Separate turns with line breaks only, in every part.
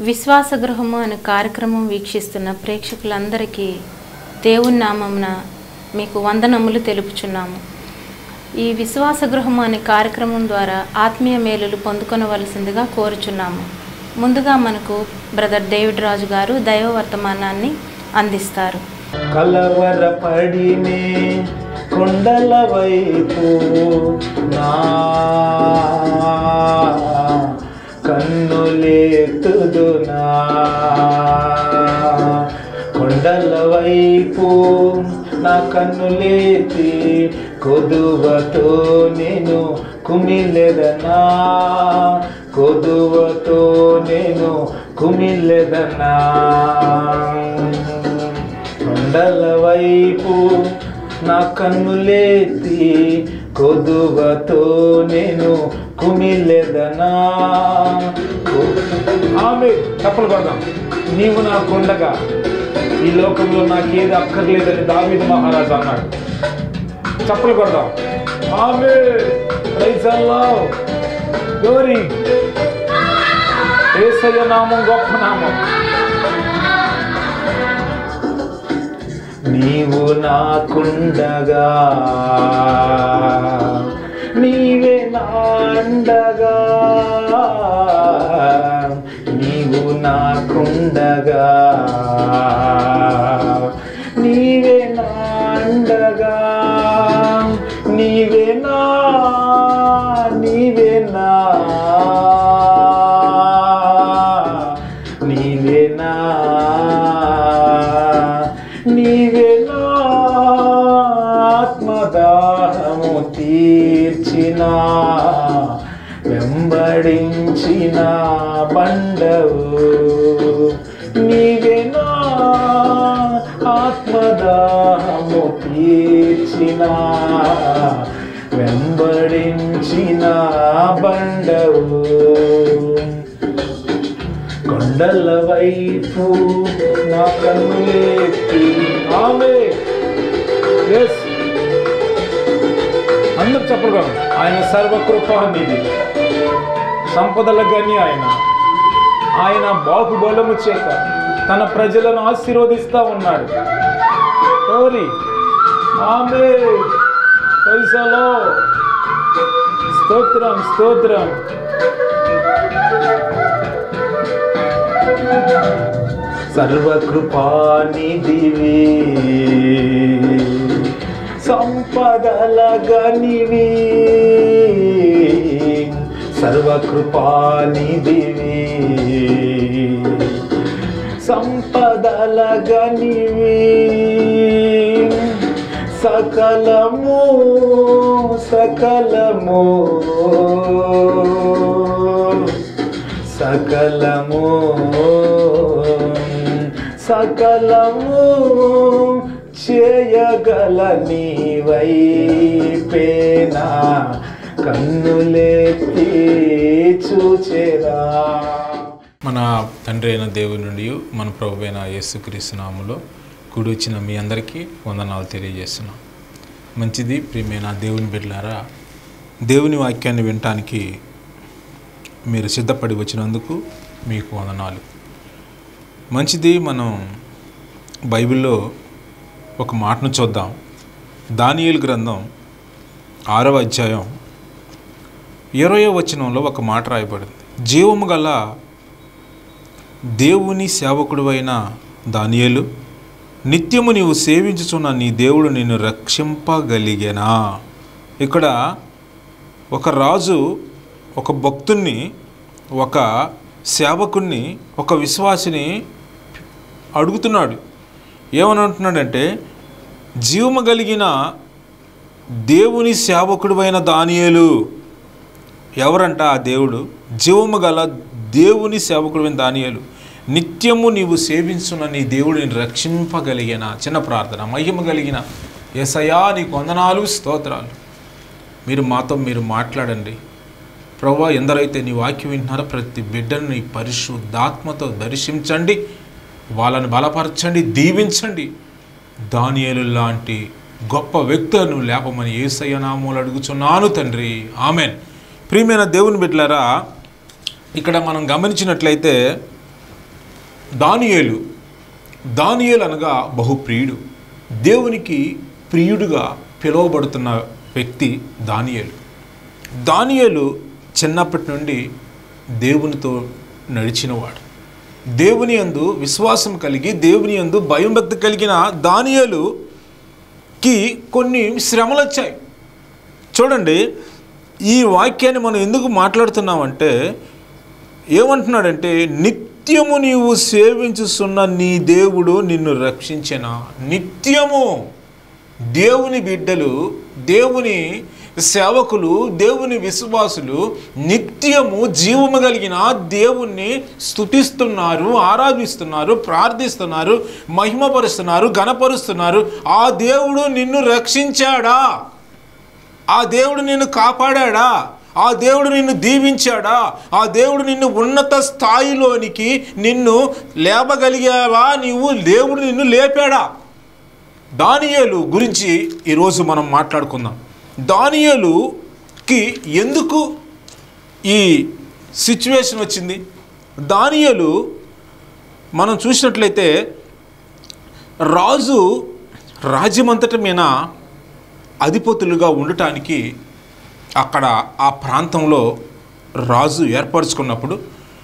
విశ్వాస గృహము అనే కార్యక్రమం వీక్షిస్తున్న ప్రేక్షకులందరికీ దేవుని నామమున మీకు వందనములు తెలుపుచున్నాము ఈ విశ్వాస గృహము అనే కార్యక్రమం ద్వారా ఆత్మీయ మేలులు పొందుకొనవలసిందిగా కోరుచున్నాము ముందుగా మనకు బ్రదర్ డేవిడ్ రాజు గారు దైవ వర్తమానాన్ని అందిస్తారు
కలవరపడినే కొండల వైపు నా కన్నులేతుదునా కొండల వైపు నా కన్నులేతి కొదువతో నేను కుమిలెదనా కొదువతో నేను కుమిలెదనా కొండల వైపు నా కన్నులేతి కొదువతో నేను కుమిలెదనా ఆమె తప్పలు కొడదాం నీవు నా కొండగా ఈ లోకంలో నాకేది అక్కర్లేదని దావిద మహారాజు అన్నాడు చప్పలు కొడదాం ఆమె గౌరీ ఏసయ్య నామం గొప్ప నామం నీవు నాకుండగా నీవే నాండగా నీవు నాకుండగా నీవే నాండగా నీవే నా నీవే నా నీవే నా నీవే నా ఆత్మదాహము తీర్చిన వెంబడించిన బండవు నీవే నా ఆత్మదాహము తీర్చిన వెంబడించిన బండవు కొండల వైపు నా కన్నులేతి ఆమె ఎస్ అందరు చెప్పగా ఆయన సర్వకృపానిధి సంపదల గని ఆయన ఆయన బాహుబలము చేత తన ప్రజలను ఆశీర్వదిస్తా ఉన్నాడు ఎవరి ఆమె పైసలో స్తోత్రం స్తోత్రం సర్వకృపానిధివి సంపదల గనివి సర్వకృపానిధివి సంపదల గనివి సకలము సకలము సకలము సకలము చేయగల నీవైపేనా కన్నులెత్తి చూచెరా
మన తండ్రి అయిన దేవుని నుండి మన ప్రభు అయిన యేసుక్రీస్తు నామములో కూడి వచ్చిన మీ అందరికీ వందనాలు తెలియజేస్తున్నాం మంచిది ప్రియమైన దేవుని బిడ్డలారా దేవుని వాక్యాన్ని వినటానికి మీరు సిద్ధపడి వచ్చినందుకు మీకు వందనాలు మంచిది మనం బైబిల్లో ఒక మాటను చూద్దాం దానియేలు గ్రంథం ఆరవ అధ్యాయం ఇరవయో వచనంలో ఒక మాట రాయబడింది జీవము గల దేవుని సేవకుడువైన దానియేలు నిత్యము నీవు సేవించుచున్న నీ దేవుడు నిన్ను రక్షింపగలిగేనా ఇక్కడ ఒక రాజు ఒక భక్తుణ్ణి ఒక సేవకుణ్ణి ఒక విశ్వాసిని అడుగుతున్నాడు ఏమని అంటున్నాడంటే జీవము కలిగిన దేవుని సేవకుడువైన దానియేలు ఎవరంట ఆ దేవుడు జీవము గల దేవుని సేవకుడైన దానియేలు నిత్యము నీవు సేవించున్న నీ దేవుడిని రక్షింపగలిగిన చిన్న ప్రార్థన మహిమ కలిగిన ఏసయా నీకు వందనాలు స్తోత్రాలు మీరు మాతో మీరు మాట్లాడండి ప్రభా ఎందరైతే నీ వాక్యం వింటున్నారో ప్రతి బిడ్డను నీ పరిశుద్ధాత్మతో దర్శించండి వాళ్ళని బలపరచండి దీవించండి దానియేలు లాంటి గొప్ప వ్యక్తులను లేపమని ఏసయ్య నామూలు అడుగుచున్నాను తండ్రి ఆమెన్ ప్రియమైన దేవుని బిడ్డలారా ఇక్కడ మనం గమనించినట్లయితే దానియేలు దానియేలు అనగా బహుప్రియుడు దేవునికి ప్రియుడుగా పిలువబడుతున్న వ్యక్తి దానియేలు దానియేలు చిన్నప్పటి నుండి దేవునితో నడిచినవాడు దేవుని యందు విశ్వాసం కలిగి దేవుని యందు భయం భక్తి కలిగిన దానియేలుకి కొన్ని శ్రమలు వచ్చాయి చూడండి ఈ వాక్యాన్ని మనం ఎందుకు మాట్లాడుతున్నామంటే ఏమంటున్నాడంటే నిత్యము నీవు సేవించుతున్న నీ దేవుడు నిన్ను రక్షించెనా నిత్యము దేవుని బిడ్డలు దేవుని సేవకులు దేవుని విశ్వాసులు నిత్యము జీవము కలిగిన దేవుణ్ణి స్తుతిస్తున్నారు ఆరాధిస్తున్నారు ప్రార్థిస్తున్నారు మహిమపరుస్తున్నారు ఘనపరుస్తున్నారు ఆ దేవుడు నిన్ను రక్షించాడా ఆ దేవుడు నిన్ను కాపాడాడా ఆ దేవుడు నిన్ను దీవించాడా ఆ దేవుడు నిన్ను ఉన్నత స్థాయిలోనికి నిన్ను లేపగలిగావా నీవు దేవుడు నిన్ను లేపాడా దానియేలు గురించి ఈరోజు మనం మాట్లాడుకుందాం దానియేలుకి ఎందుకు ఈ సిచ్యువేషన్ వచ్చింది దానియేలు మనం చూసినట్లయితే రాజు రాజ్యమంతటి మీద అధిపతులుగా ఉండటానికి అక్కడ ఆ ప్రాంతంలో రాజు ఏర్పరచుకున్నప్పుడు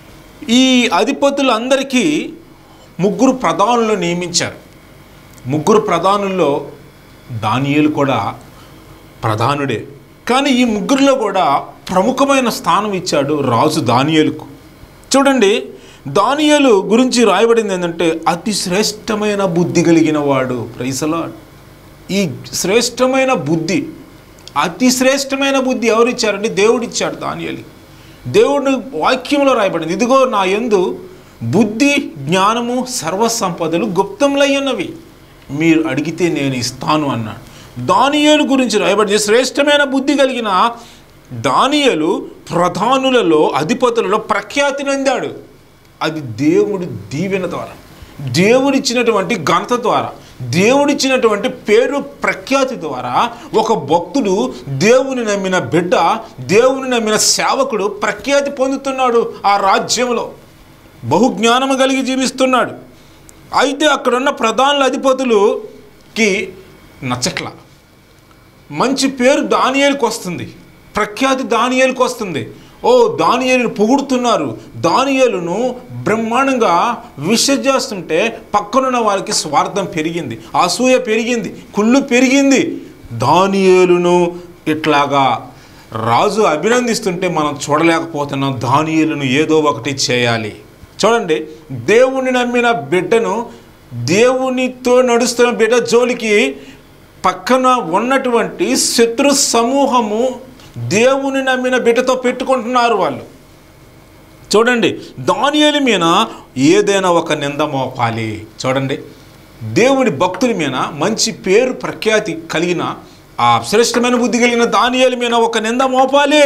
ఈ అధిపతులందరికీ ముగ్గురు ప్రధానులు నియమించారు ముగ్గురు ప్రధానుల్లో దానియేలు కూడా ప్రధానుడే కానీ ఈ ముగ్గురిలో కూడా ప్రముఖమైన స్థానం ఇచ్చాడు రాజు దానియేలుకు చూడండి దానియేలు గురించి రాయబడింది ఏంటంటే అతి శ్రేష్టమైన బుద్ధి కలిగిన వాడు ప్రైసలాడ్ ఈ శ్రేష్టమైన బుద్ధి అతి శ్రేష్టమైన బుద్ధి ఎవరు ఇచ్చారంటే దేవుడు ఇచ్చాడు దానియలి దేవుడు వాక్యంలో రాయబడింది ఇదిగో నా యందు బుద్ధి జ్ఞానము సర్వసంపదలు గుప్తములై ఉన్నవి మీరు అడిగితే నేను ఇస్తాను అన్నాడు దానియేలు గురించి రాయబడింది శ్రేష్టమైన బుద్ధి కలిగిన దానియేలు ప్రధానులలో అధిపతులలో ప్రఖ్యాతి నొందాడు అది దేవుడి దీవెన ద్వారా దేవుడిచ్చినటువంటి ఘనత ద్వారా దేవుడిచ్చినటువంటి పేరు ప్రఖ్యాతి ద్వారా ఒక భక్తుడు దేవుని నమ్మిన బిడ్డ దేవుని నమ్మిన సేవకుడు ప్రఖ్యాతి పొందుతున్నాడు ఆ రాజ్యంలో బహుజ్ఞానము కలిగి జీవిస్తున్నాడు అయితే అక్కడున్న ప్రధానుల అధిపతులుకి నచ్చట్ల మంచి పేరు దానియేలుకు వస్తుంది ప్రఖ్యాతి దానియేలుకు వస్తుంది ఓ దానియేలును పొగుడుతున్నారు దానియేలును బ్రహ్మాండంగా విష చేస్తుంటే పక్కనున్న వారికి స్వార్థం పెరిగింది అసూయ పెరిగింది కుళ్ళు పెరిగింది దానియేలును ఇట్లాగా రాజు అభినందిస్తుంటే మనం చూడలేకపోతున్నాం దానియేలును ఏదో ఒకటి చేయాలి చూడండి దేవుని నమ్మిన బిడ్డను దేవునితో నడుస్తున్న బిడ్డ జోలికి పక్కన ఉన్నటువంటి శత్రు సమూహము దేవుని నమ్మిన బిడ్డతో పెట్టుకుంటున్నారు వాళ్ళు చూడండి దానియేలు మీద ఏదైనా ఒక నింద మోపాలి చూడండి దేవుని భక్తుల మీద మంచి పేరు ప్రఖ్యాతి కలిగిన ఆ శ్రేష్టమైన బుద్ధి కలిగిన దానియేలు మీద ఒక నింద మోపాలి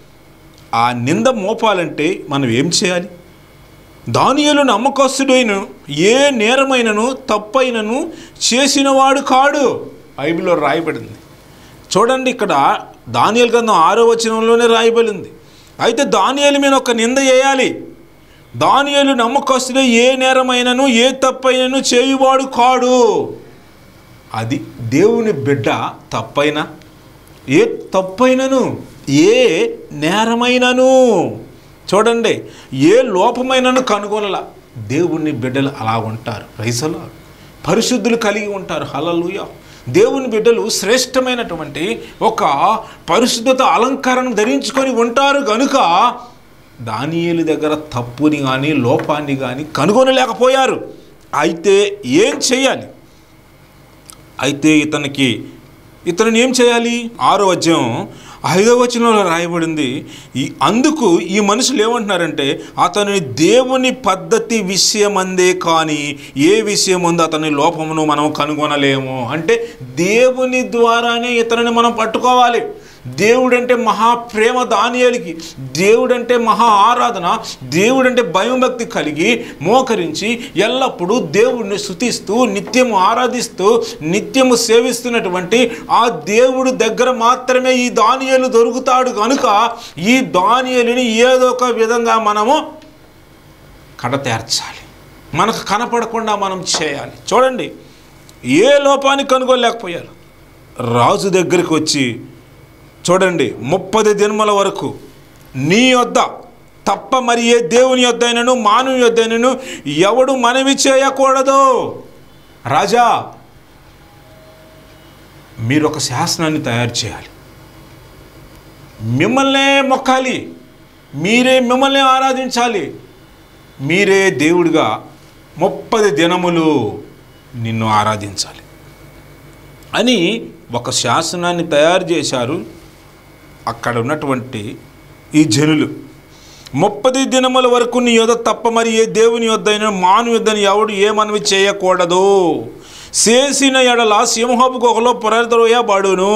ఆ నింద మోపాలంటే మనం ఏం చేయాలి దానియేలు నమ్మకస్తుడైన ఏ నేరమైనను తప్పైనను చేసినవాడు కాడు బైబిల్లో రాయబడింది చూడండి ఇక్కడ దానియేలు గ్రంథం ఆరో వచనంలోనే రాయబడింది అయితే దానియేలు మీద ఒక నింద వేయాలి దానియేలు నమ్మకస్తుడే ఏ నేరమైనను ఏ తప్పైనను చేయువాడు కాడు అది దేవుని బిడ్డ తప్పైనా ఏ తప్పైనను ఏ నేరమైనను చూడండి ఏ లోపమైనను కనుగొనల దేవుని బిడ్డలు అలా ఉంటారు రైసలో పరిశుద్ధులు కలిగి ఉంటారు హలలుయ దేవుని బిడ్డలు శ్రేష్టమైనటువంటి ఒక పరిశుద్ధత అలంకారం ధరించుకొని ఉంటారు కనుక దానియేలు దగ్గర తప్పుని కానీ లోపాన్ని కానీ కనుగొనలేకపోయారు అయితే ఏం చేయాలి అయితే ఇతనికి ఇతను ఏం చేయాలి ఆరో అధ్యాయం ఐదవ వచనంలో రాయబడింది ఈ అందుకు ఈ మనుషులు ఏమంటున్నారంటే అతని దేవుని పద్ధతి విషయమందే కానీ ఏ విషయం ఉందో అతని లోపమును మనం కనుగొనలేము అంటే దేవుని ద్వారానే ఇతనిని మనం పట్టుకోవాలి దేవుడంటే మహా ప్రేమ దానియాలకి దేవుడంటే మహా ఆరాధన దేవుడంటే భయం భక్తి కలిగి మోకరించి ఎల్లప్పుడూ దేవుడిని స్థుతిస్తూ నిత్యము ఆరాధిస్తూ నిత్యము సేవిస్తున్నటువంటి ఆ దేవుడు దగ్గర మాత్రమే ఈ దానియలు దొరుకుతాడు కనుక ఈ దానియలుని ఏదో ఒక విధంగా మనము కడతేర్చాలి మనకు కనపడకుండా మనం చేయాలి చూడండి ఏ లోపాన్ని కనుగొనలేకపోయారు రాజు దగ్గరికి వచ్చి చూడండి ముప్పది దినముల వరకు నీ యొద్ద తప్ప మరి ఏ దేవుని యొద్దైనను మానవుని యొద్దైనను ఎవడు మనవి చేయకూడదు రాజా మీరు ఒక శాసనాన్ని తయారు చేయాలి మిమ్మల్నే మొక్కాలి మీరే మిమ్మల్ని ఆరాధించాలి మీరే దేవుడిగా ముప్పది దినములు నిన్ను ఆరాధించాలి అని ఒక శాసనాన్ని తయారు చేశారు అక్కడ ఉన్నటువంటి ఈ జనులు ముప్పది దినముల వరకు నీ యొద్ద తప్ప మరి ఏ దేవుని యొద్దైన మాను యొద్దని ఎవడు ఏ మనవి చేయకూడదు చేసిన ఎడల సింహపు గుహలో పురద్రోయబడును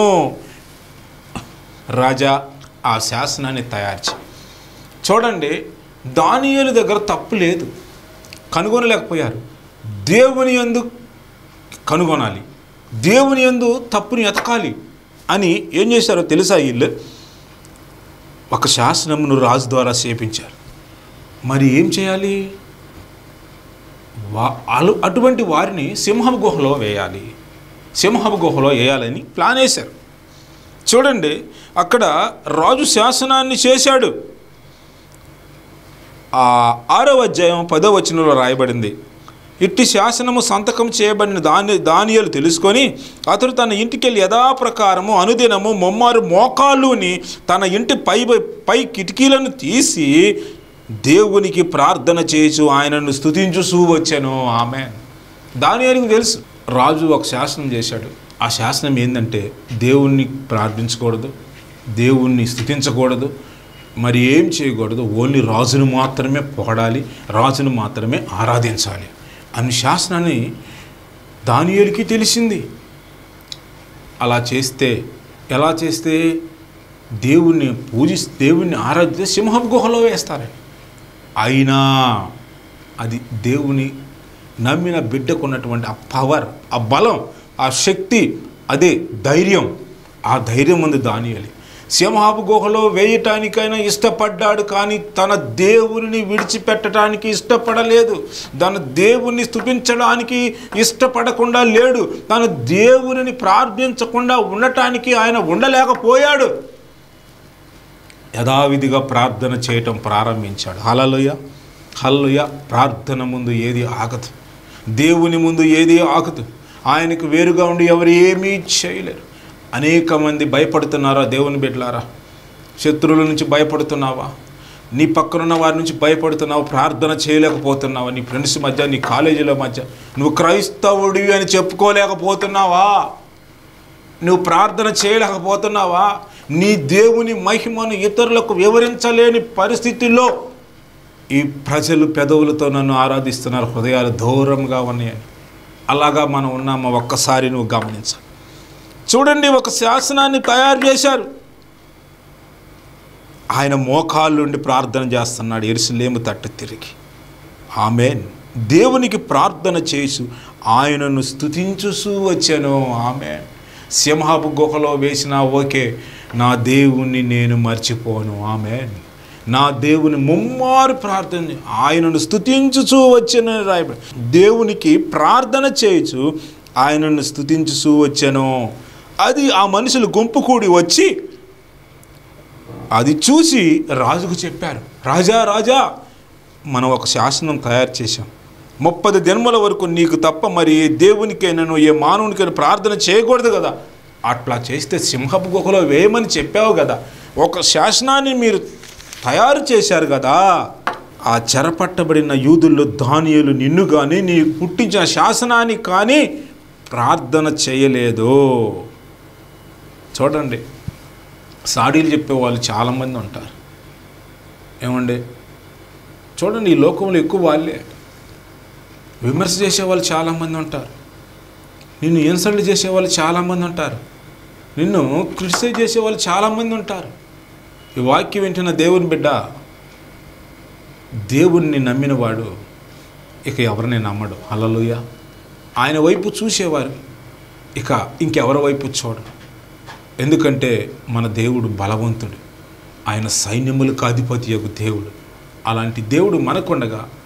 రాజా ఆ శాసనాన్ని తయారు చేయి చూడండి దానియేలు దగ్గర తప్పు లేదు కనుగొనలేకపోయారు దేవుని యందు కనుగొనాలి దేవుని యందు తప్పుని ఎతకాలి అని ఏం చేశారో తెలుసా వీళ్ళు ఒక శాసనమును రాజు ద్వారా చేపించారు మరి ఏం చేయాలి వా అలు అటువంటి వారిని సింహపు గుహలో వేయాలి సింహపు గుహలో వేయాలని ప్లాన్ వేశారు చూడండి అక్కడ రాజు శాసనాన్ని చేశాడు ఆ ఆరవ అధ్యాయం పదో వచనంలో రాయబడింది ఇట్టి శాసనము సంతకం చేయబడిన దాని దానియలు తెలుసుకొని అతడు తన ఇంటికి వెళ్ళి యథాప్రకారము అనుదినము మొమ్మారు మోకాళ్ళుని తన ఇంటి పై పై కిటికీలను తీసి దేవునికి ప్రార్థన చేసు ఆయనను స్తుతించుసూ వచ్చాను ఆమె దానియానికి తెలుసు రాజు ఒక శాసనం చేశాడు ఆ శాసనం ఏంటంటే దేవుణ్ణి ప్రార్థించకూడదు దేవుణ్ణి స్థుతించకూడదు మరి ఏం చేయకూడదు ఓన్లీ రాజును మాత్రమే పొగడాలి రాజును మాత్రమే ఆరాధించాలి అని శాసనాన్ని దానియేలుకి తెలిసింది అలా చేస్తే ఎలా చేస్తే దేవుణ్ణి పూజి దేవుణ్ణి ఆరాధిస్తే సింహపు గుహలో వేస్తారని అయినా అది దేవుని నమ్మిన బిడ్డకు ఉన్నటువంటి ఆ పవర్ ఆ బలం ఆ శక్తి అదే ధైర్యం ఆ ధైర్యం ఉంది దానియాలి సింహాపు గుహలో వేయటానికైనా ఇష్టపడ్డాడు కానీ తన దేవుని విడిచిపెట్టడానికి ఇష్టపడలేదు తన దేవుని స్థుతించడానికి ఇష్టపడకుండా లేడు తన దేవుని ప్రార్థించకుండా ఉండటానికి ఆయన ఉండలేకపోయాడు యథావిధిగా ప్రార్థన చేయటం ప్రారంభించాడు హలలుయ హల్లుయ ప్రార్థన ముందు ఏది ఆగదు దేవుని ముందు ఏది ఆగదు ఆయనకు వేరుగా ఉండి ఎవరు ఏమీ చేయలేరు అనేక మంది భయపడుతున్నారా దేవుని బిడ్డలారా శత్రువుల నుంచి భయపడుతున్నావా నీ పక్కనున్న వారి నుంచి భయపడుతున్నావు ప్రార్థన చేయలేకపోతున్నావా నీ ఫ్రెండ్స్ మధ్య నీ కాలేజీల మధ్య నువ్వు క్రైస్తవుడివి అని చెప్పుకోలేకపోతున్నావా నువ్వు ప్రార్థన చేయలేకపోతున్నావా నీ దేవుని మహిమను ఇతరులకు వివరించలేని పరిస్థితుల్లో ఈ ప్రజలు పెదవులతో నన్ను ఆరాధిస్తున్నారు హృదయాలు దూరంగా ఉన్నాయని అలాగా మనం ఉన్నామా ఒక్కసారి నువ్వు గమనించాలి చూడండి ఒక శాసనాన్ని తయారు చేశారు ఆయన మోకాళ్ళుండి ప్రార్థన చేస్తున్నాడు ఎరుసలేము తట్టు తిరిగి ఆమెన్ దేవునికి ప్రార్థన చేసు ఆయనను స్థుతించుసూ వచ్చాను ఆమె సింహపు గుహలో వేసినా ఓకే నా దేవుణ్ణి నేను మర్చిపోను ఆమె నా దేవుని ముమ్మారు ప్రార్థన చే- ఆయనను స్థుతించుచూ వచ్చాను రాయబడి దేవునికి ప్రార్థన చేయొచ్చు ఆయనను స్థుతించుచూ వచ్చాను అది ఆ మనుషులు గుంపు కూడి వచ్చి అది చూసి రాజుకు చెప్పారు రాజా రాజా మనం ఒక శాసనం తయారు చేశాం ముప్పది జన్మల వరకు నీకు తప్ప మరి ఏ దేవునికైనాను ఏ మానవునికైనా ప్రార్థన చేయకూడదు కదా అట్లా చేస్తే సింహపు గుహలో వేయమని చెప్పావు కదా ఒక శాసనాన్ని మీరు తయారు చేశారు కదా ఆ చెరపట్టబడిన యూదుల్లో దానియులు నిన్ను కానీ నీ పుట్టించిన శాసనాన్ని కానీ ప్రార్థన చేయలేదు చూడండి సాడీలు చెప్పే వాళ్ళు చాలామంది ఉంటారు ఏమండి చూడండి ఈ లోకంలో ఎక్కువ వాళ్ళే విమర్శ చేసే వాళ్ళు చాలామంది ఉంటారు నిన్ను ఇన్సల్ట్ చేసే వాళ్ళు చాలామంది ఉంటారు నిన్ను క్రిటిసైజ్ చేసే వాళ్ళు చాలామంది ఉంటారు ఈ వాక్యం వింటున్న దేవుని బిడ్డ దేవుణ్ణి నమ్మినవాడు ఇక ఎవరిని నమ్మడు హల్లెలూయా ఆయన వైపు చూసేవారు ఇక ఇంకెవరి వైపు చూడడు ఎందుకంటే మన దేవుడు బలవంతుడు ఆయన సైన్యములకు అధిపతి యొక్క దేవుడు అలాంటి దేవుడు మనకుండగా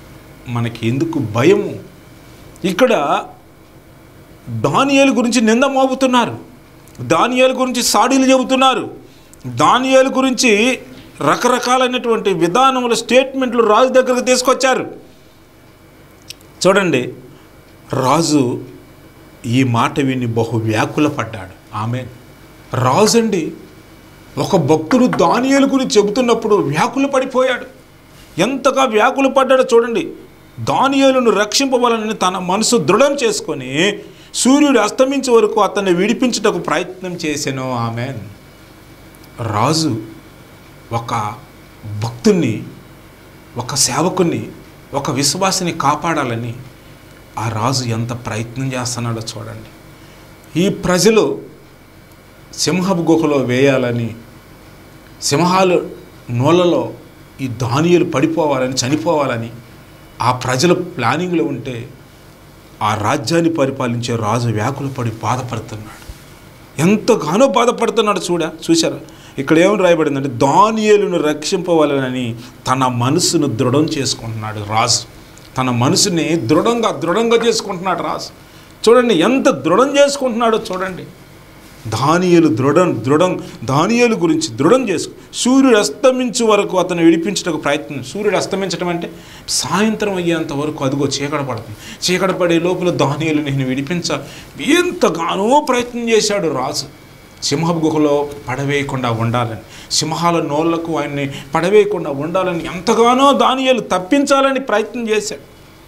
మనకి ఎందుకు భయము ఇక్కడ దానియేలు గురించి నింద మోపుతున్నారు దానియేలు గురించి సాడీలు చెబుతున్నారు దానియేలు గురించి రకరకాలైనటువంటి విధానముల స్టేట్మెంట్లు రాజు దగ్గరకు తీసుకొచ్చారు చూడండి రాజు ఈ మాట విని బహు వ్యాకుల పడ్డాడు ఆమె రాజు అండి ఒక భక్తుడు దానియేలు గురించి చెబుతున్నప్పుడు వ్యాకుల పడిపోయాడు ఎంతగా వ్యాకుల పడ్డాడో చూడండి దానియేలును రక్షింపవాలని తన మనసు దృఢం చేసుకొని సూర్యుడు అస్తమించే వరకు అతన్ని విడిపించుటకు ప్రయత్నం చేశాను ఆమె రాజు ఒక భక్తుణ్ణి ఒక సేవకుని ఒక విశ్వాసిని కాపాడాలని ఆ రాజు ఎంత ప్రయత్నం చేస్తున్నాడో చూడండి ఈ ప్రజలు సింహపు గుహలో వేయాలని సింహాలు నూలలో ఈ దానియలు పడిపోవాలని చనిపోవాలని ఆ ప్రజల ప్లానింగ్లో ఉంటే ఆ రాజ్యాన్ని పరిపాలించే రాజు వ్యాకులు పడి బాధపడుతున్నాడు ఎంతగానో బాధపడుతున్నాడు చూడ చూశారా ఇక్కడ ఏమని రాయబడిందంటే దానియేలును రక్షింపవాలని తన మనసును దృఢం చేసుకుంటున్నాడు రాజు తన మనసుని దృఢంగా దృఢంగా చేసుకుంటున్నాడు రాజు చూడండి ఎంత దృఢం చేసుకుంటున్నాడో చూడండి దానియేలు దృఢం దృఢం దానియేలు గురించి దృఢం చేసుకు సూర్యుడు అస్తమించే వరకు అతను విడిపించడానికి ప్రయత్నం సూర్యుడు అస్తమించడం అంటే సాయంత్రం అయ్యేంత వరకు అదిగో చీకట పడుతుంది చీకట పడే లోపల దానియేలు నేను విడిపించాలి ఎంతగానో ప్రయత్నం చేశాడు రాజు సింహపు గుహలో పడవేయకుండా ఉండాలని సింహాల నోళ్లకు ఆయన్ని పడవేయకుండా ఉండాలని ఎంతగానో దానియేలు తప్పించాలని ప్రయత్నం చేశాడు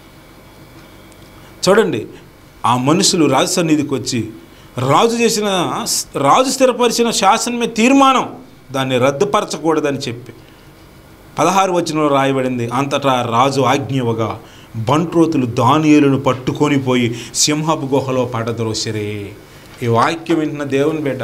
చూడండి ఆ మనుషులు రాజు సన్నిధికి వచ్చి రాజు చేసిన రాజు స్థిరపరిచిన శాసనమే తీర్మానం దాన్ని రద్దుపరచకూడదని చెప్పి పదహారు వచనంలో రాయబడింది అంతటా రాజు ఆజ్ఞవగా బంట్రోతులు దానియేలును పట్టుకొని పోయి సింహపు గుహలో పడద్రోసిరే ఈ వాక్యం వింటున్న దేవుని బిడ్డ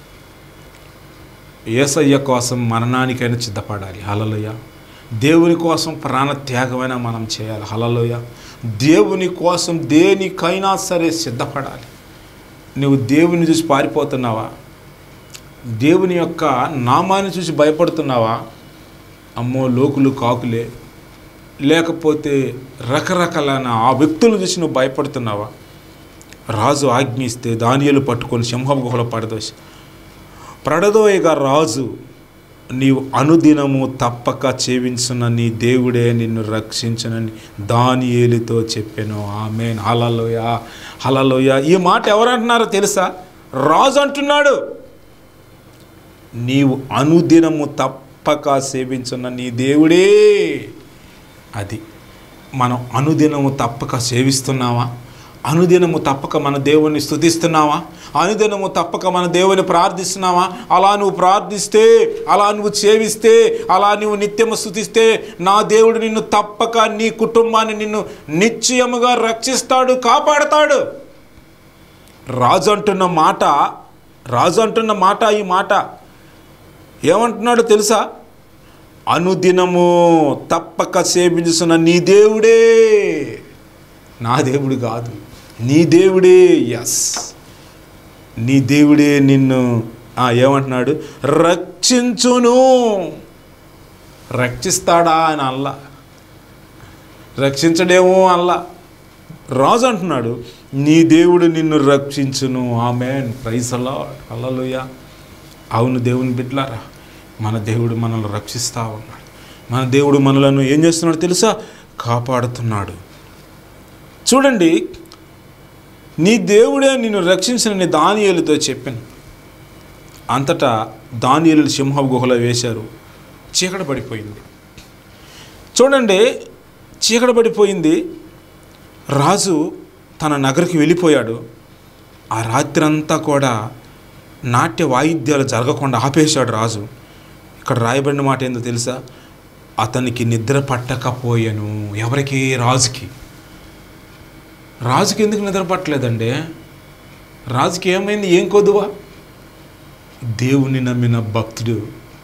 ఏసయ్య కోసం మరణానికైనా సిద్ధపడాలి హలలోయ దేవుని కోసం ప్రాణ త్యాగమైనా మనం చేయాలి హలలోయ దేవుని కోసం దేనికైనా సరే సిద్ధపడాలి నువ్వు దేవుని చూసి పారిపోతున్నావా దేవుని యొక్క నామాన్ని చూసి భయపడుతున్నావా అమ్మో లోకులు కాకులే లేకపోతే రకరకాలైన ఆ వ్యక్తులను చూసి నువ్వు భయపడుతున్నావా రాజు ఆజ్ఞిస్తే దానియలు పట్టుకొని సింహం గుహలో పడదోసి ప్రడదోయగా రాజు నీవు అనుదినము తప్పక చేవించున్న నీ దేవుడే నిన్ను రక్షించునని దానియేలుతో చెప్పాను ఆమె హలలోయ హలలోయ ఈ మాట ఎవరంటున్నారో తెలుసా రాజు అంటున్నాడు నీవు అనుదినము తప్పక సేవించున్న నీ దేవుడే అది మనం అనుదినము తప్పక సేవిస్తున్నావా అనుదినము తప్పక మన దేవుని స్తుతిస్తున్నావా అనుదినము తప్పక మన దేవుని ప్రార్థిస్తున్నావా అలా నువ్వు ప్రార్థిస్తే అలా నువ్వు సేవిస్తే అలా నువ్వు నిత్యము స్తుతిస్తే నా దేవుడు నిన్ను తప్పక నీ కుటుంబాన్ని నిన్ను నిశ్చయముగా రక్షిస్తాడు కాపాడతాడు రాజు అంటున్న మాట రాజు అంటున్న మాట ఈ మాట ఏమంటున్నాడో తెలుసా అనుదినము తప్పక సేవించున్న నీ దేవుడే నా దేవుడు కాదు నీ దేవుడే ఎస్ నీ దేవుడే నిన్ను ఆ, ఏమంటున్నాడు రక్షించును రక్షిస్తాడా అని అల్లా రక్షించడేమో అల్లా రాజు అంటున్నాడు నీ దేవుడు నిన్ను రక్షించును ఆమెన్ ప్రైసలా అల్లలుయ అవును దేవుని బిడ్డలారా మన దేవుడు మనల్ని రక్షిస్తూ ఉన్నాడు మన దేవుడు మనలను ఏం చేస్తున్నాడు తెలుసా కాపాడుతున్నాడు చూడండి నీ దేవుడే నిన్ను రక్షించిన నీ దానియేలుతో చెప్పాను అంతటా దానియేలు సింహ గుహలో వేశారు చీకట పడిపోయింది చూడండి చీకట పడిపోయింది రాజు తన నగరికి వెళ్ళిపోయాడు ఆ రాత్రి అంతా కూడా నాట్య వాయిద్యాలు జరగకుండా ఆపేశాడు రాజు ఇక్కడ రాయబడిన మాట ఏందో తెలుసా అతనికి నిద్ర పట్టకపోయాను ఎవరికి రాజుకి రాజుకి ఎందుకు నిద్ర పట్టలేదండి రాజుకి ఏమైంది ఏం కొద్దువా దేవుని నమ్మిన భక్తుడు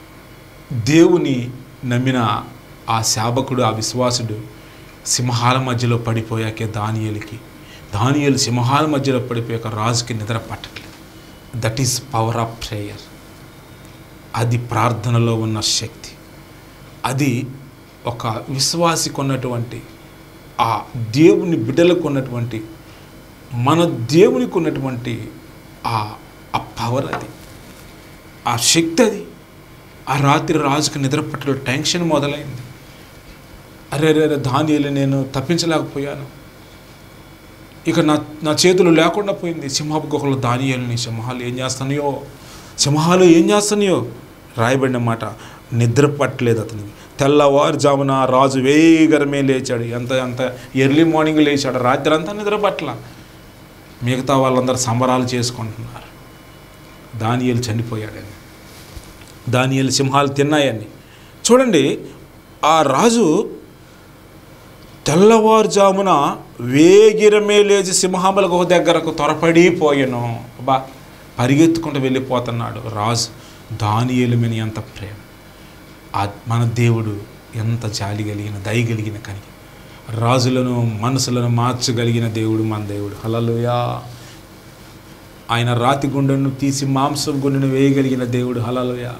దేవుని నమ్మిన ఆ సేవకుడు ఆ విశ్వాసుడు సింహాల మధ్యలో పడిపోయాకే దానియలకి దానియలు సింహాల మధ్యలో పడిపోయాక రాజుకి నిద్ర పట్టట్లేదు that is power of prayer అది ప్రార్థనలో ఉన్న శక్తి అది ఒక విశ్వాసికి ఉన్నటువంటి ఆ దేవుని బిడ్డలకు ఉన్నటువంటి మన దేవునికి ఉన్నటువంటి ఆ ఆ పవర్ అది ఆ శక్తి అది ఆ రాత్రి రాజుకు నిద్ర పట్టలో టెన్షన్ మొదలైంది అరే అరే అరే దానియలు నేను తప్పించలేకపోయాను ఇక నా నా చేతులు లేకుండా పోయింది సింహపు గుహలో దానియల్ని సింహాలు ఏం చేస్తున్నాయో సింహాలు ఏం చేస్తున్నాయో రాయబడిన మాట నిద్ర పట్టలేదు అతనికి తెల్లవారుజామున రాజు వేగరమే లేచాడు ఎంత ఎంత ఎర్లీ మార్నింగ్ లేచాడు రాత్రి అంతా నిద్ర పట్టల మిగతా వాళ్ళందరూ సంబరాలు చేసుకుంటున్నారు దానియలు చనిపోయాడని దానియలు సింహాలు తిన్నాయని చూడండి ఆ రాజు తెల్లవారుజామున వేగిరమే లేచి సింహముల గుహ దగ్గరకు త్వరపడిపోయాను బా పరిగెత్తుకుంటూ వెళ్ళిపోతున్నాడు రాజు దానియేలు మీద ఎంత ప్రేమ ఆ మన దేవుడు ఎంత జాలి కలిగిన దయ కలిగిన కని రాజులను మనసులను మార్చగలిగిన దేవుడు మన దేవుడు హలలుయా ఆయన రాతి గుండెను తీసి మాంసం గుండెను వేయగలిగిన దేవుడు హలలుయా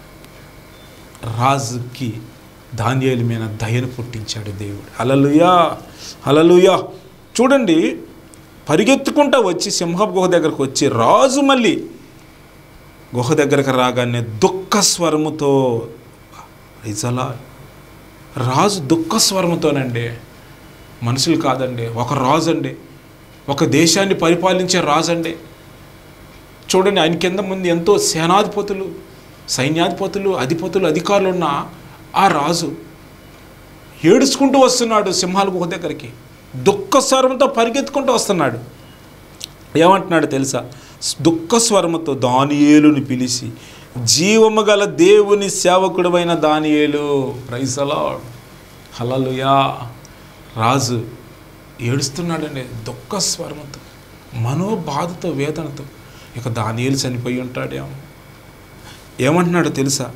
రాజుకి ధాన్యాల మీద దయను పుట్టించాడు దేవుడు హలలుయా హలలుయా చూడండి పరిగెత్తుకుంటా వచ్చి సింహపు గుహ దగ్గరకు వచ్చి రాజు మళ్ళీ గుహ దగ్గరకు రాగానే దుఃఖ స్వరముతో ఇజలా రాజు దుఃఖ స్వరముతోనండి మనుషులు కాదండి ఒక రాజు అండి ఒక దేశాన్ని పరిపాలించే రాజు అండి చూడండి ఆయన కింద ముందు ఎంతో సేనాధిపతులు సైన్యాధిపతులు అధిపతులు అధికారులు ఉన్న ఆ రాజు ఏడుచుకుంటూ వస్తున్నాడు సింహాల గుహ దగ్గరికి దుఃఖ స్వరంతో పరిగెత్తుకుంటూ వస్తున్నాడు ఏమంటున్నాడు తెలుసా దుఃఖ స్వరముతో దానియేలుని పిలిచి జీవము గల దేవుని సేవకుడమైన దానియేలు ప్రైసలా హలలుయా రాజు ఏడుస్తున్నాడండి దుఃఖ స్వరముతో మనోబాధతో వేదనతో ఇక దానియేలు చనిపోయి ఉంటాడేమో ఏమంటున్నాడో తెలుసా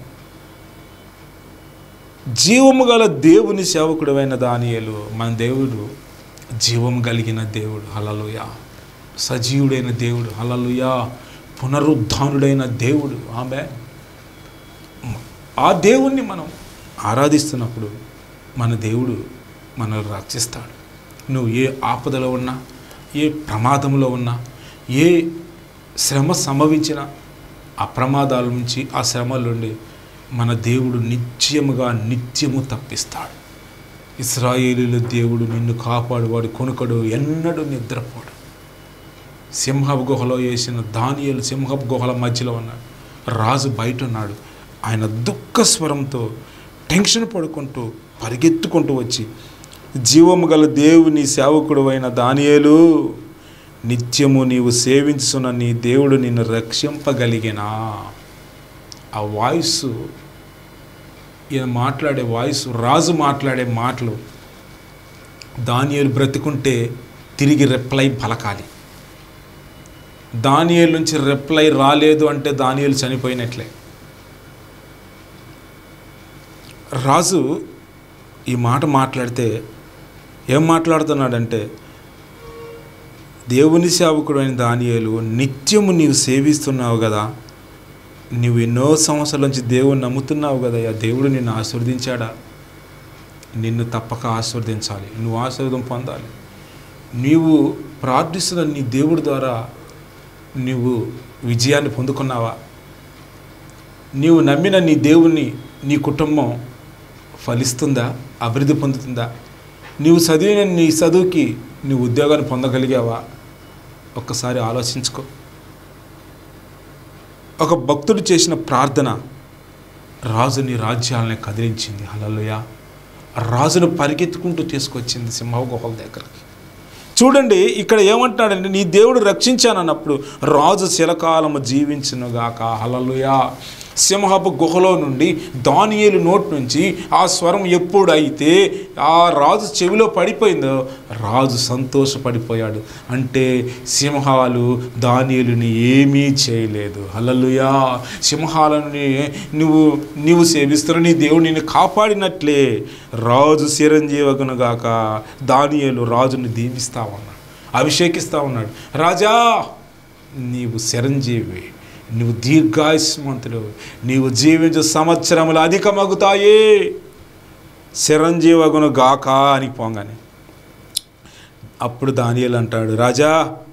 జీవము గల దేవుని సేవకుడమైన దానియేలు మన దేవుడు జీవము కలిగిన దేవుడు హలలుయా సజీవుడైన దేవుడు హలలుయా పునరుద్ధానుడైన దేవుడు ఆమె ఆ దేవుణ్ణి మనం ఆరాధిస్తున్నప్పుడు మన దేవుడు మనల్ని రక్షిస్తాడు నువ్వు ఏ ఆపదలో ఉన్నా ఏ ప్రమాదంలో ఉన్నా ఏ శ్రమ సంభవించిన ఆ ప్రమాదాల నుంచి ఆ శ్రమల నుండి మన దేవుడు నిత్యముగా నిత్యము తప్పిస్తాడు ఇస్రాయేలీల దేవుడు నిన్ను కాపాడువాడు కొనుకడు ఎన్నడూ నిద్రపోడు సింహపు గుహలో వేసిన దానియలు సింహపు గుహల మధ్యలో ఉన్నాడు రాజు బయట ఉన్నాడు ఆయన దుఃఖ స్వరంతో టెన్షన్ పడుకుంటూ పరిగెత్తుకుంటూ వచ్చి జీవము గల దేవుని సేవకుడు అయిన దానియేలు నిత్యము నీవు సేవించున్న నీ దేవుడు నిన్ను రక్షింపగలిగినా ఆ వాయిస్ ఈయన మాట్లాడే వాయిస్ రాజు మాట్లాడే మాటలు దానియేలు బ్రతుకుంటే తిరిగి రిప్లై పలకాలి దానియేలు నుంచి రిప్లై రాలేదు అంటే దానియేలు చనిపోయినట్లే రాజు ఈ మాట మాట్లాడితే ఏం మాట్లాడుతున్నాడంటే దేవుని సేవకుడు అయిన దానియేలు నిత్యము నీవు సేవిస్తున్నావు కదా నువ్వు ఎన్నో సంవత్సరాల నుంచి దేవుని నమ్ముతున్నావు కదా ఆ దేవుడు నిన్ను ఆశీర్వదించాడా నిన్ను తప్పక ఆశీర్వదించాలి నువ్వు ఆశీర్వదం పొందాలి నీవు ప్రార్థిస్తున్న నీ దేవుడి ద్వారా నీవు విజయాన్ని పొందుకున్నావా నీవు నమ్మిన నీ దేవుణ్ణి నీ కుటుంబం ఫలిస్తుందా అభివృద్ధి పొందుతుందా నీవు చదివిన నీ చదువుకి నీ ఉద్యోగాన్ని పొందగలిగావా ఒక్కసారి ఆలోచించుకో ఒక భక్తుడు చేసిన ప్రార్థన రాజుని రాజ్యాలని కదిలించింది హలలుయ రాజును పరిగెత్తుకుంటూ తీసుకొచ్చింది సింహ గుహల దగ్గరికి చూడండి ఇక్కడ ఏమంటున్నాడంటే నీ దేవుడు రక్షించానన్నప్పుడు రాజు శిలకాలము జీవించునుగాక హలలుయా సింహపు గుహలో నుండి దానియేలు నోటి నుంచి ఆ స్వరం ఎప్పుడైతే ఆ రాజు చెవిలో పడిపోయిందో రాజు సంతోషపడిపోయాడు అంటే సింహాలు దానియేలుని ఏమీ చేయలేదు హలలుయా సింహాలని నువ్వు నీవు సేవిస్తున్న నీ దేవుడు నిన్ను కాపాడినట్లే రాజు చిరంజీవగునుగాక దానియేలు రాజుని దీవిస్తా ఉన్నాడు అభిషేకిస్తా ఉన్నాడు రాజా నీవు చిరంజీవి నువ్వు దీర్ఘాయుష్మంతుడు నీవు జీవించు సంవత్సరములు అధికమగుతాయి చిరంజీవగును గాక అని పోగానే అప్పుడు దానియేలు అంటాడు రాజా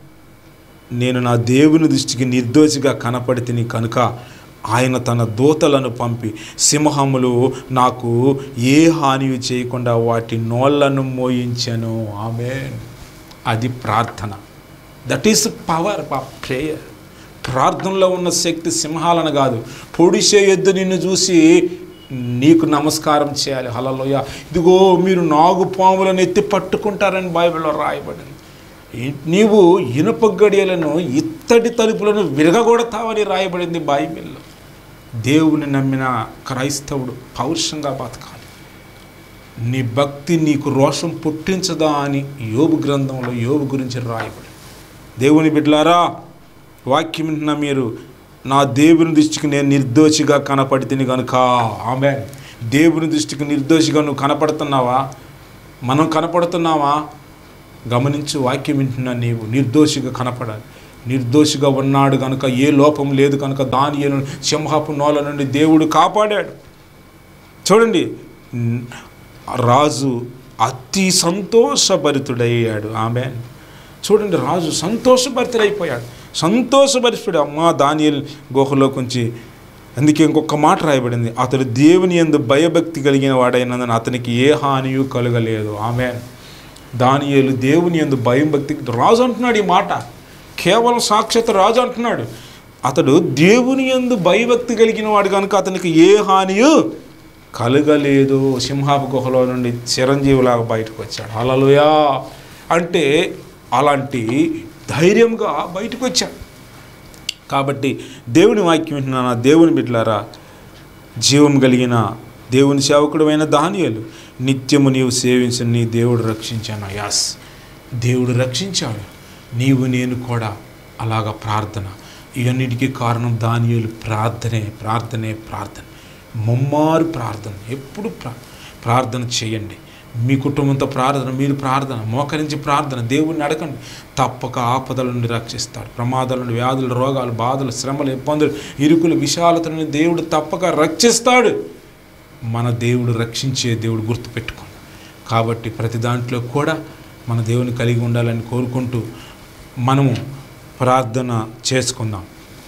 నేను నా దేవుని దృష్టికి నిర్దోషిగా కనపడితిని కనుక ఆయన తన దూతలను పంపి సింహములు నాకు ఏ హాని చేయకుండా వాటి నోళ్లను మోయించాను ఆమె అది ప్రార్థన that is power of prayer ప్రార్థనలో ఉన్న శక్తి సింహాలను కాదు పొడిసే ఎద్దు నిన్ను చూసి నీకు నమస్కారం చేయాలి హలలోయ ఇదిగో మీరు నాగు పాములను ఎత్తి పట్టుకుంటారని బైబిల్లో రాయబడింది ఈ- నీవు ఇనుప గడియలను ఇత్తడి తలుపులను విరగగొడతావని రాయబడింది బైబిల్లో దేవుని నమ్మిన క్రైస్తవుడు పౌరుషంగా బతకాలి నీ భక్తి నీకు రోషం పుట్టించదా అని యోబు గ్రంథంలో యోబు గురించి రాయబడి దేవుని బిడ్డలారా వాక్యం వింటున్న మీరు నా దేవుని దృష్టికి నేను నిర్దోషిగా కనపడితిని కనుక ఆమె దేవుని దృష్టికి నిర్దోషిగా నువ్వు కనపడుతున్నావా మనం కనపడుతున్నావా గమనించు వాక్యం వింటున్నా నీవు నిర్దోషిగా కనపడాలి నిర్దోషిగా ఉన్నాడు కనుక ఏ లోపం లేదు కనుక దాని సింహపు నోల నుండి దేవుడు కాపాడాడు చూడండి న్- రాజు అతి సంతోషభరితుడయ్యాడు ఆమె చూడండి రాజు సంతోషభరితుడైపోయాడు సంతోషభరితుడు అమ్మా దానియల్ గుహలో కొంచి అందుకే ఇంకొక మాట రాయబడింది అతడు దేవుని ఎందు భయభక్తి కలిగిన వాడైనందున అతనికి ఏ హానియు కలగలేదు ఆమె దానియేలు దేవుని ఎందు భయం భక్తి రాజు అంటున్నాడు ఈ మాట కేవలం సాక్షాత్ రాజు అంటున్నాడు అతడు దేవుని ఎందు భయభక్తి కలిగిన వాడు కనుక అతనికి ఏ హానియు కలగలేదు సింహాపు గుహలో నుండి చిరంజీవిలాగా బయటకు వచ్చాడు హల్లెలూయా అంటే అలాంటి ధైర్యంగా బయటకు వచ్చాడు కాబట్టి దేవుని వాక్యం వింటున్న నా దేవుని బిడ్డలారా జీవం కలిగిన దేవుని సేవకుడమైన దానియలు నిత్యము నీవు సేవించిన నీ దేవుడు రక్షించాను యాస్ దేవుడు రక్షించాడు నీవు నేను కూడా అలాగ ప్రార్థన ఇవన్నిటికీ కారణం దానియలు ప్రార్థనే ప్రార్థనే ప్రార్థన ముమ్మారు ప్రార్థన ఎప్పుడు ప్రా ప్రార్థన చేయండి మీ కుటుంబంతో ప్రార్థన మీరు ప్రార్థన మోకరించి ప్రార్థన దేవుణ్ణి అడగండి తప్పక ఆపదల నుండి రక్షిస్తాడు ప్రమాదాల నుండి వ్యాధులు రోగాలు బాధలు శ్రమలు ఇబ్బందులు ఇరుకులు విశాలత నుండి దేవుడు తప్పక రక్షిస్తాడు మన దేవుడు రక్షించే దేవుడు గుర్తుపెట్టుకోండి కాబట్టి ప్రతి దాంట్లో కూడా మన దేవుని కలిగి ఉండాలని కోరుకుంటూ మనము ప్రార్థన చేసుకుందాం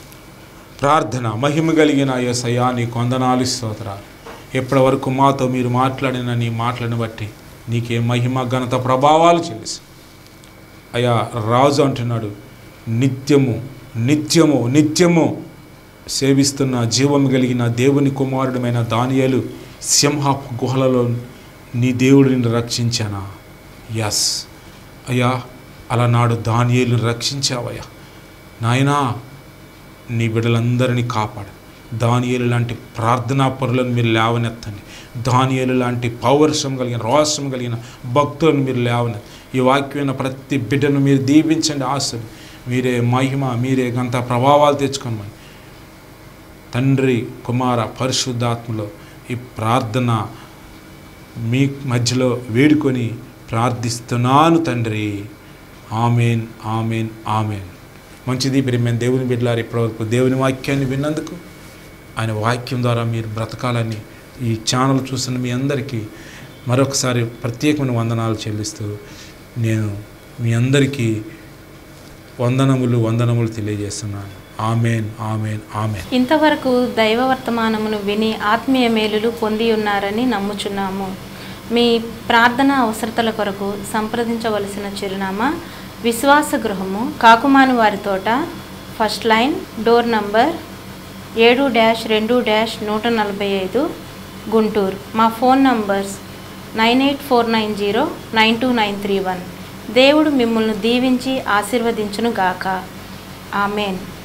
ప్రార్థన మహిమ కలిగిన యేసయ్యా నీ కొందనాలు స్తోత్రాలు ఎప్పటి వరకు మాతో మీరు మాట్లాడిన నీ మాటలను బట్టి నీకే మహిమ ఘనత ప్రభావాలు చెల్లిసి అయ్యా రాజు అంటున్నాడు నిత్యము నిత్యము నిత్యము సేవిస్తున్న జీవం కలిగిన దేవుని కుమారుడమైన దానియేలు సింహపు గుహలలో నీ దేవుడిని రక్షించానా ఎస్ అయ్యా అలనాడు దానియేలు రక్షించావయ్యా నాయనా నీ బిడ్డలందరినీ కాపాడు దానియేలు లాంటి ప్రార్థనా పరులను మీరు లేవనెత్తండి దానియేలు లాంటి పౌరుషం కలిగిన రోషం కలిగిన భక్తులను మీరు లేవనెత్తండి ఈ వాక్యమైన ప్రతి బిడ్డను మీరు దీవించండి ఆశలు మీరే మహిమ మీరే గంత ప్రభావాలు తెచ్చుకోమని తండ్రి కుమార పరిశుద్ధాత్మలో ఈ ప్రార్థన మీ మధ్యలో వేడుకొని ప్రార్థిస్తున్నాను తండ్రి ఆమెన్ ఆమెన్ ఆమెన్ మంచిది ప్రియమైన దేవుని బిడ్డలారు ఇప్పటివరకు దేవుని వాక్యాన్ని విన్నందుకు ఆయన వాక్యం ద్వారా మీరు బ్రతకాలని ఈ ఛానల్ చూసిన మీ అందరికీ మరొకసారి ప్రత్యేకమైన వందనాలు చెల్లిస్తూ నేను మీ అందరికీ వందనములు వందనములు తెలియజేస్తున్నాను ఆమెన్ ఆమెన్ ఆమెన్
ఇంతవరకు దైవ వర్తమానమును విని ఆత్మీయ మేలులు పొంది ఉన్నారని నమ్ముచున్నాము మీ ప్రార్థన అవసరతల కొరకు సంప్రదించవలసిన చిరునామా విశ్వాస గృహము కాకుమాను వారి తోట ఫస్ట్ లైన్ డోర్ నంబర్ ఏడు డ్యాష్ రెండు డ్యాష్ నూట నలభై ఐదు గుంటూరు మా phone numbers nine eight four nine zero nine two nine three one దేవుడు మిమ్మల్ని దీవించి ఆశీర్వదించును గాక ఆమెన్